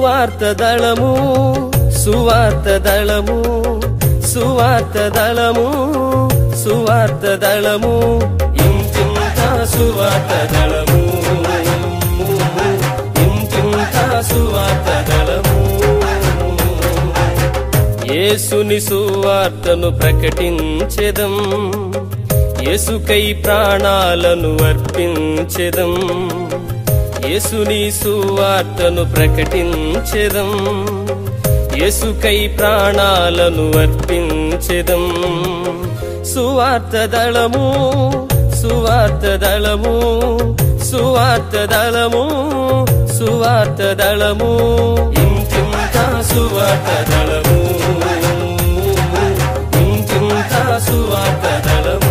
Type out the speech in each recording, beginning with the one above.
సువార్త దళము సువార్త దళము సువార్త దళము సువార్త దళము ఇంటింత సువార్త దళము ఇంటింత సువార్త దళము యేసుని సువార్తను ప్రకటించెదం యేసుకై ప్రాణాలను అర్పించెదం యేసుని సువార్తను ప్రకటించెదం యేసుకై ప్రాణాలను అర్పించెదం సువార్త దళము సువార్త దళము సువార్త దళము సువార్త దళము ఇంటింత సువార్త దళము ఇంటింత సువార్త దళము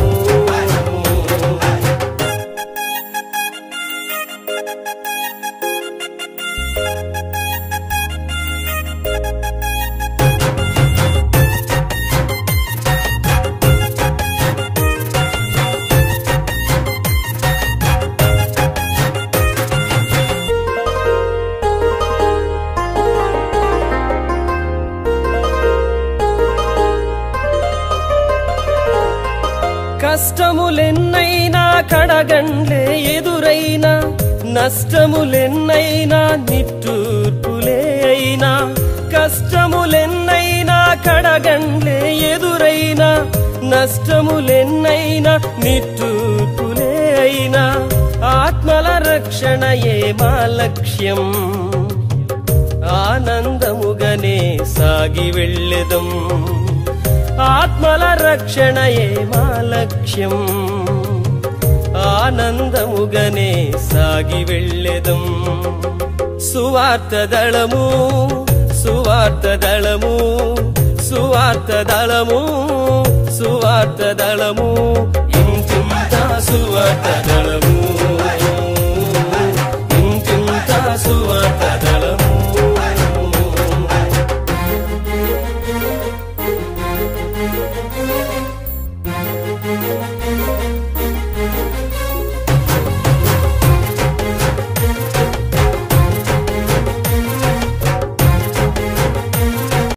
కష్టములెన్నైనా కడగండ్లే ఎదురైనా నష్టములెన్నైనా నిట్టూర్పులే అయినా కష్టములెన్నైనా కడగండ్లే ఎదురైనా నష్టములెన్నైనా నిట్టూర్పులే అయినా ఆత్మల రక్షణయే మా లక్ష్యం ఆనందముగనే సాగి వెళ్ళెదం ఆత్మల రక్షణయే మా లక్ష్యం ఆనందముగనే సాగి వెళ్ళెదం సువార్త దళము సువార్త దళము సువార్త దళము సువార్త దళము ఇంటింత సువార్త దళము